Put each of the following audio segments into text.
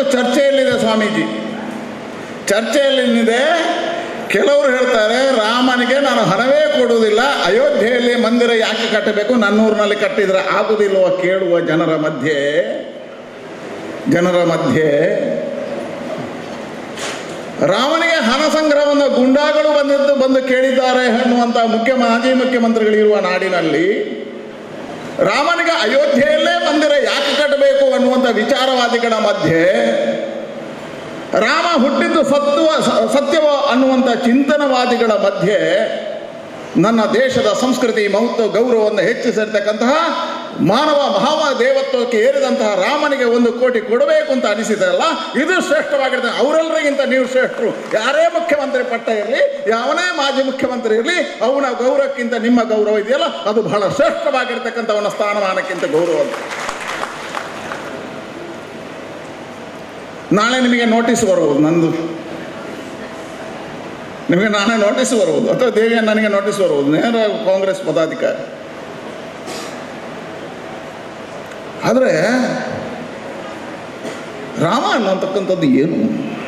ಚರ್ಚೆಯಲ್ಲಿದೆ ಸ್ವಾಮೀಜಿ ಚರ್ಚೆಯಲ್ಲಿದೆ ಕೆಲವರು ಹೇಳ್ತಾರೆ ರಾಮನಿಗೆ ನಾನು ಹಣವೇ ಕೊಡುವುದಿಲ್ಲ ಅಯೋಧ್ಯೆಯಲ್ಲಿ ಮಂದಿರ ಯಾಕೆ ಕಟ್ಟಬೇಕು ನನ್ನೂರಿನಲ್ಲಿ ಕಟ್ಟಿದ್ರೆ ಆಗುವುದಿಲ್ವ ಕೇಳುವ ಜನರ ಮಧ್ಯೆ ಜನರ ಮಧ್ಯೆ ರಾಮನಿಗೆ ಹಣ ಸಂಗ್ರಹವನ್ನು ಗುಂಡಾಗಳು ಬಂದಿದ್ದು ಬಂದು ಕೇಳಿದ್ದಾರೆ ಎನ್ನುವಂಥ ಮುಖ್ಯ ಮಾಜಿ ಮುಖ್ಯಮಂತ್ರಿಗಳಿರುವ ನಾಡಿನಲ್ಲಿ ರಾಮನಿಗೆ ಅಯೋಧ್ಯೆಯಲ್ಲೇ ಮಂದಿರ ಯಾಕೆ ಕಟ್ಟಬೇಕು ಅನ್ನುವಂಥ ವಿಚಾರವಾದಿಗಳ ಮಧ್ಯೆ ರಾಮ ಹುಟ್ಟಿದ್ದು ಸತ್ವ ಸತ್ಯವ ಅನ್ನುವಂಥ ಚಿಂತನವಾದಿಗಳ ಮಧ್ಯೆ ನನ್ನ ದೇಶದ ಸಂಸ್ಕೃತಿ ಮಹತ್ವ ಗೌರವವನ್ನು ಹೆಚ್ಚಿಸಿರ್ತಕ್ಕಂತಹ ಮಾನವ ಮಹಾವ ದೇವತ್ವಕ್ಕೆ ಏರಿದಂತಹ ರಾಮನಿಗೆ ಒಂದು ಕೋಟಿ ಕೊಡಬೇಕು ಅಂತ ಅನಿಸಿದಲ್ಲ ಇದು ಶ್ರೇಷ್ಠವಾಗಿರ್ತದೆ ಅವರೆಲ್ಲರಿಗಿಂತ ನೀವು ಶ್ರೇಷ್ಠರು ಯಾರೇ ಮುಖ್ಯಮಂತ್ರಿ ಪಟ್ಟ ಇರಲಿ ಯಾವನೇ ಮಾಜಿ ಮುಖ್ಯಮಂತ್ರಿ ಇರಲಿ ಅವನ ಗೌರವಕ್ಕಿಂತ ನಿಮ್ಮ ಗೌರವ ಇದೆಯಲ್ಲ ಅದು ಬಹಳ ಶ್ರೇಷ್ಠವಾಗಿರ್ತಕ್ಕಂಥವನ ಸ್ಥಾನಮಾನಕ್ಕಿಂತ ಗೌರವ ಅಂತ ನಾಳೆ ನಿಮಗೆ ನೋಟಿಸ್ ಬರುವುದು ನಂದು ನಿಮಗೆ ನಾನೇ ನೋಟಿಸ್ ಬರುವುದು ಅಥವಾ ದೇವಿಯ ನನಗೆ ನೋಟಿಸ್ ಬರುವುದು ನೇರ ಕಾಂಗ್ರೆಸ್ ಪದಾಧಿಕಾರಿ ಆದರೆ ರಾಮ ಅನ್ನತಕ್ಕಂಥದ್ದು ಏನು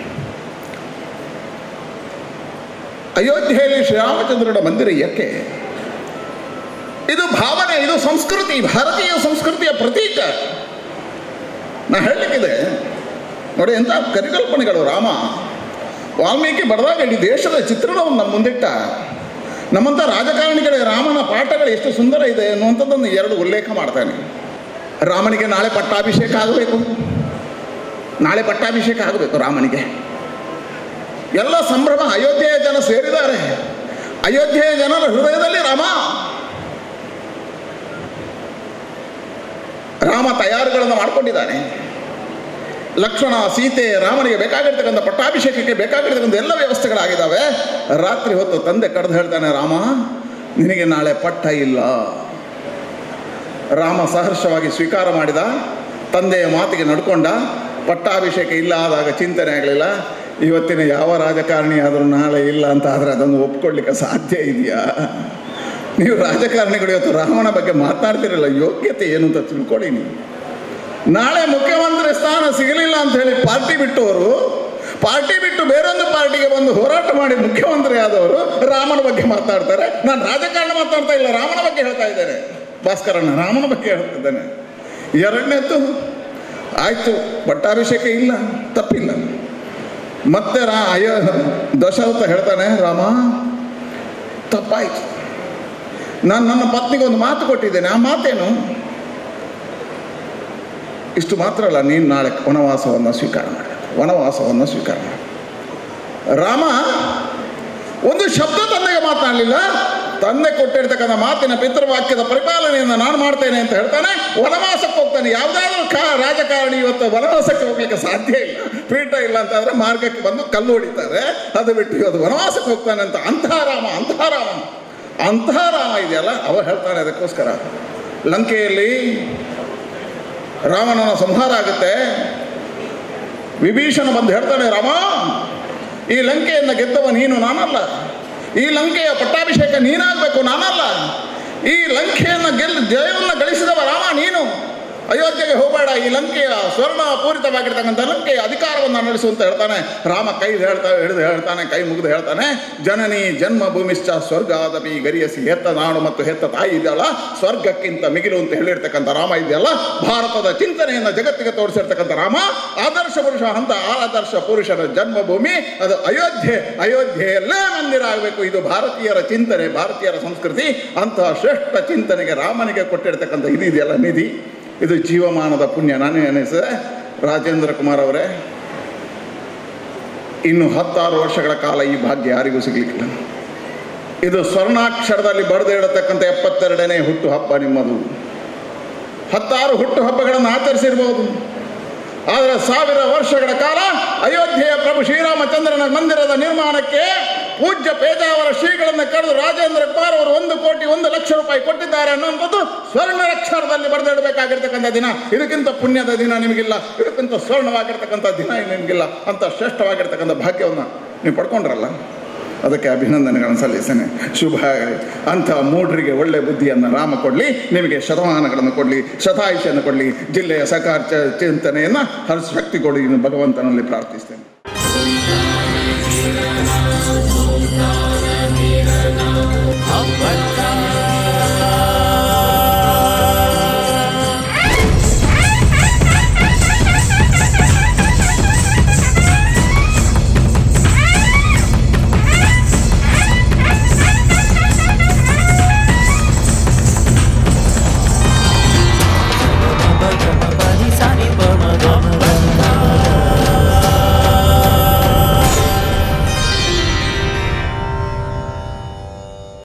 ಅಯೋಧ್ಯೆಯಲ್ಲಿ ಶ್ರೀರಾಮಚಂದ್ರನ ಮಂದಿರ ಏಕೆ ಇದು ಭಾವನೆ ಇದು ಸಂಸ್ಕೃತಿ ಭಾರತೀಯ ಸಂಸ್ಕೃತಿಯ ಪ್ರತೀಕ ನಾ ಹೇಳಲಿಕ್ಕಿದೆ ನೋಡಿ ಎಂಥ ಕರಿಕಲ್ಪನೆಗಳು ರಾಮ ವಾಲ್ಮೀಕಿ ಬರೆದಾಗ ಇಡೀ ದೇಶದ ಚಿತ್ರಣವನ್ನು ನಮ್ಮ ಮುಂದಿಟ್ಟ ನಮ್ಮಂಥ ರಾಜಕಾರಣಿಗಳಿಗೆ ರಾಮನ ಪಾಠಗಳು ಎಷ್ಟು ಸುಂದರ ಇದೆ ಅನ್ನುವಂಥದ್ದನ್ನು ಎರಡು ಉಲ್ಲೇಖ ಮಾಡ್ತಾನೆ ರಾಮನಿಗೆ ನಾಳೆ ಪಟ್ಟಾಭಿಷೇಕ ಆಗಬೇಕು ನಾಳೆ ಪಟ್ಟಾಭಿಷೇಕ ಆಗಬೇಕು ರಾಮನಿಗೆ ಎಲ್ಲ ಸಂಭ್ರಮ ಅಯೋಧ್ಯೆಯ ಜನ ಸೇರಿದ್ದಾರೆ ಅಯೋಧ್ಯೆಯ ಜನರ ಹೃದಯದಲ್ಲಿ ರಾಮ ರಾಮ ತಯಾರುಗಳನ್ನು ಮಾಡಿಕೊಂಡಿದ್ದಾನೆ ಲಕ್ಷ್ಮಣ ಸೀತೆ ರಾಮನಿಗೆ ಬೇಕಾಗಿರ್ತಕ್ಕಂಥ ಪಟ್ಟಾಭಿಷೇಕಕ್ಕೆ ಬೇಕಾಗಿರ್ತಕ್ಕಂಥ ಎಲ್ಲ ವ್ಯವಸ್ಥೆಗಳಾಗಿದ್ದಾವೆ ರಾತ್ರಿ ಹೊತ್ತು ತಂದೆ ಕರೆದು ಹೇಳ್ತಾನೆ ರಾಮ ನಿನಗೆ ನಾಳೆ ಪಟ್ಟ ಇಲ್ಲ ರಾಮ ಸಹರ್ಷವಾಗಿ ಸ್ವೀಕಾರ ಮಾಡಿದ ತಂದೆಯ ಮಾತಿಗೆ ನಡ್ಕೊಂಡ ಪಟ್ಟಾಭಿಷೇಕ ಇಲ್ಲ ಆದಾಗ ಚಿಂತನೆ ಆಗಲಿಲ್ಲ ಇವತ್ತಿನ ಯಾವ ರಾಜಕಾರಣಿ ಆದರೂ ನಾಳೆ ಇಲ್ಲ ಅಂತ ಆದರೆ ಅದನ್ನು ಒಪ್ಕೊಳ್ಳಿಕ್ಕೆ ಸಾಧ್ಯ ಇದೆಯಾ ನೀವು ರಾಜಕಾರಣಿಗಳು ಇವತ್ತು ರಾಮನ ಬಗ್ಗೆ ಮಾತನಾಡ್ತಿರಲ್ಲ ಯೋಗ್ಯತೆ ಏನು ಅಂತ ತಿಳ್ಕೊಳ್ಳಿ ನೀವು ನಾಳೆ ಮುಖ್ಯಮಂತ್ರಿ ಸ್ಥಾನ ಸಿಗಲಿಲ್ಲ ಅಂತ ಹೇಳಿ ಪಾರ್ಟಿ ಬಿಟ್ಟವರು ಪಾರ್ಟಿ ಬಿಟ್ಟು ಬೇರೊಂದು ಪಾರ್ಟಿಗೆ ಬಂದು ಹೋರಾಟ ಮಾಡಿ ಮುಖ್ಯಮಂತ್ರಿ ಆದವರು ರಾಮನ ಬಗ್ಗೆ ಮಾತಾಡ್ತಾರೆ ನಾನು ರಾಜಕಾರಣ ಮಾತಾಡ್ತಾ ಇಲ್ಲ ರಾಮನ ಬಗ್ಗೆ ಹೇಳ್ತಾ ಇದ್ದೇನೆ ಭಾಸ್ಕರಣ್ಣ ರಾಮನ ಬಗ್ಗೆ ಹೇಳ್ತಿದ್ದೇನೆ ಎರಡನೇದ್ದು ಆಯ್ತು ಪಟ್ಟಾಭಿಷೇಕ ಇಲ್ಲ ತಪ್ಪಿಲ್ಲ ಮತ್ತೆ ರಾ ಅಯ್ಯೋ ದಶರಥ ಹೇಳ್ತಾನೆ ರಾಮ ತಪ್ಪಾಯ್ತು ನಾನು ನನ್ನ ಪತ್ನಿಗೆ ಒಂದು ಮಾತು ಕೊಟ್ಟಿದ್ದೇನೆ ಆ ಮಾತೇನು ಇಷ್ಟು ಮಾತ್ರ ಅಲ್ಲ ನೀನು ನಾಳೆ ವನವಾಸವನ್ನು ಸ್ವೀಕಾರ ಮಾಡಿ ವನವಾಸವನ್ನು ಸ್ವೀಕಾರ ಮಾಡಿ ರಾಮ ಒಂದು ಶಬ್ದ ತಂದೆಗೆ ಮಾತನಾಡಲಿಲ್ಲ ತಂದೆ ಕೊಟ್ಟಿರ್ತಕ್ಕಂಥ ಮಾತಿನ ಪಿತೃವಾಕ್ಯದ ಪರಿಪಾಲನೆಯನ್ನು ನಾನು ಮಾಡ್ತೇನೆ ಅಂತ ಹೇಳ್ತಾನೆ ವನವಾಸಕ್ಕೆ ಹೋಗ್ತಾನೆ ಯಾವುದಾದ್ರೂ ಕಾ ರಾಜಕಾರಣಿ ಇವತ್ತು ವನವಾಸಕ್ಕೆ ಹೋಗ್ಲಿಕ್ಕೆ ಸಾಧ್ಯ ಇಲ್ಲ ಪೀಠ ಇಲ್ಲ ಅಂತಂದ್ರೆ ಮಾರ್ಗಕ್ಕೆ ಬಂದು ಕಲ್ಲು ಹೊಡಿತಾರೆ ಅದು ಬಿಟ್ಟು ಇವತ್ತು ವನವಾಸಕ್ಕೆ ಹೋಗ್ತಾನೆ ಅಂತ ಅಂತಹ ರಾಮ ಅಂತಹ ರಾಮ ಅಂತಹ ರಾಮ ಇದೆಯಲ್ಲ ಅವ ಹೇಳ್ತಾನೆ ಅದಕ್ಕೋಸ್ಕರ ಲಂಕೆಯಲ್ಲಿ ರಾಮನನ ಸಂಹಾರ ಆಗುತ್ತೆ ವಿಭೀಷಣ ಬಂದು ಹೇಳ್ತಾನೆ ರಾಮ ಈ ಲಂಕೆಯನ್ನು ಗೆದ್ದವ ನೀನು ನಾನಲ್ಲ ಈ ಲಂಕೆಯ ಪಟ್ಟಾಭಿಷೇಕ ನೀನಾಗಬೇಕು ನಾನಲ್ಲ ಈ ಲಂಕೆಯನ್ನು ಗೆಲ್ ಜಯವನ್ನು ಗಳಿಸಿದವ ರಾಮ ನೀನು ಅಯೋಧ್ಯೆಗೆ ಹೋಗಬೇಡ ಈ ಲಂಕೆಯ ಸ್ವರ್ಣ ಪೂರಿತವಾಗಿರ್ತಕ್ಕಂಥ ಲಂಕೆಯ ಅಧಿಕಾರವನ್ನು ನಡೆಸುವಂತ ಹೇಳ್ತಾನೆ ರಾಮ ಕೈ ಹೇಳ್ತಾ ಹಿಡಿದು ಹೇಳ್ತಾನೆ ಕೈ ಮುಗಿದು ಹೇಳ್ತಾನೆ ಜನನಿ ಜನ್ಮ ಭೂಮಿಶ್ಚ ಸ್ವರ್ಗಾದಪಿ ಗರಿಯಸಿ ಹೆತ್ತ ನಾಡು ಮತ್ತು ಹೆತ್ತ ತಾಯಿ ಇದೆಯಲ್ಲ ಸ್ವರ್ಗಕ್ಕಿಂತ ಮಿಗಿಲು ಅಂತ ಹೇಳಿರ್ತಕ್ಕಂಥ ರಾಮ ಇದೆಯಲ್ಲ ಭಾರತದ ಚಿಂತನೆಯನ್ನು ಜಗತ್ತಿಗೆ ತೋರಿಸಿರ್ತಕ್ಕಂಥ ರಾಮ ಆದರ್ಶ ಪುರುಷ ಅಂತ ಆದರ್ಶ ಪುರುಷರ ಜನ್ಮಭೂಮಿ ಅದು ಅಯೋಧ್ಯೆ ಅಯೋಧ್ಯೆಯಲ್ಲೇ ಮಂದಿರ ಆಗಬೇಕು ಇದು ಭಾರತೀಯರ ಚಿಂತನೆ ಭಾರತೀಯರ ಸಂಸ್ಕೃತಿ ಅಂತಹ ಶ್ರೇಷ್ಠ ಚಿಂತನೆಗೆ ರಾಮನಿಗೆ ಕೊಟ್ಟಿರ್ತಕ್ಕಂಥ ಇದು ಇದೆಯಲ್ಲ ನಿಧಿ ಇದು ಜೀವಮಾನದ ಪುಣ್ಯ ನಾನೇ ಅನಿಸಿದೆ ರಾಜೇಂದ್ರ ಕುಮಾರ್ ಅವರೇ ಇನ್ನು ಹತ್ತಾರು ವರ್ಷಗಳ ಕಾಲ ಈ ಭಾಗ್ಯ ಯಾರಿಗೂ ಸಿಗ್ಲಿಕ್ಕಿಲ್ಲ ಇದು ಸ್ವರ್ಣಾಕ್ಷರದಲ್ಲಿ ಬರೆದು ಇಡತಕ್ಕಂಥ ಎಪ್ಪತ್ತೆರಡನೇ ಹುಟ್ಟು ಹಬ್ಬ ನಿಮ್ಮದು ಹತ್ತಾರು ಹುಟ್ಟು ಹಬ್ಬಗಳನ್ನು ಆಚರಿಸಿರ್ಬೋದು ಆದರೆ ಸಾವಿರ ವರ್ಷಗಳ ಕಾಲ ಅಯೋಧ್ಯೆಯ ಪ್ರಭು ಶ್ರೀರಾಮಚಂದ್ರನ ಮಂದಿರದ ನಿರ್ಮಾಣಕ್ಕೆ ಪೂಜ್ಯ ಪೇಜಾವರ ಶ್ರೀಗಳನ್ನು ಕರೆದು ರಾಜೇಂದ್ರ ಕುಮಾರ್ ಅವರು ಒಂದು ಕೋಟಿ ಒಂದು ಲಕ್ಷ ರೂಪಾಯಿ ಕೊಟ್ಟಿದ್ದಾರೆ ಅನ್ನುವಂಥದ್ದು ಸ್ವರ್ಣಾಕ್ಷರದಲ್ಲಿ ಬರೆದಿಡಬೇಕಾಗಿರ್ತಕ್ಕಂಥ ದಿನ ಇದಕ್ಕಿಂತ ಪುಣ್ಯದ ದಿನ ನಿಮಗಿಲ್ಲ ಇದಕ್ಕಿಂತ ಸ್ವರ್ಣವಾಗಿರ್ತಕ್ಕಂಥ ದಿನ ನಿಮಗಿಲ್ಲ ಅಂತ ಶ್ರೇಷ್ಠವಾಗಿರ್ತಕ್ಕಂಥ ಭಾಗ್ಯವನ್ನು ನೀವು ಪಡ್ಕೊಂಡ್ರಲ್ಲ ಅದಕ್ಕೆ ಅಭಿನಂದನೆಗಳನ್ನು ಸಲ್ಲಿಸ್ತೇನೆ ಶುಭ ಆಗಲಿ ಅಂಥ ಮೂಢರಿಗೆ ಒಳ್ಳೆ ಬುದ್ಧಿಯನ್ನು ರಾಮ ಕೊಡಲಿ ನಿಮಗೆ ಶತಮಾನಗಳನ್ನು ಕೊಡಲಿ ಶತಾಯುಷ್ಯನ್ನು ಕೊಡಲಿ ಜಿಲ್ಲೆಯ ಸಕಾರ ಚ- ಚಿಂತನೆಯನ್ನು ಹರಿಸ ಶಕ್ತಿ ಕೊಡಿ ಎಂದು ಭಗವಂತನಲ್ಲಿ ಪ್ರಾರ್ಥಿಸ್ತೇನೆ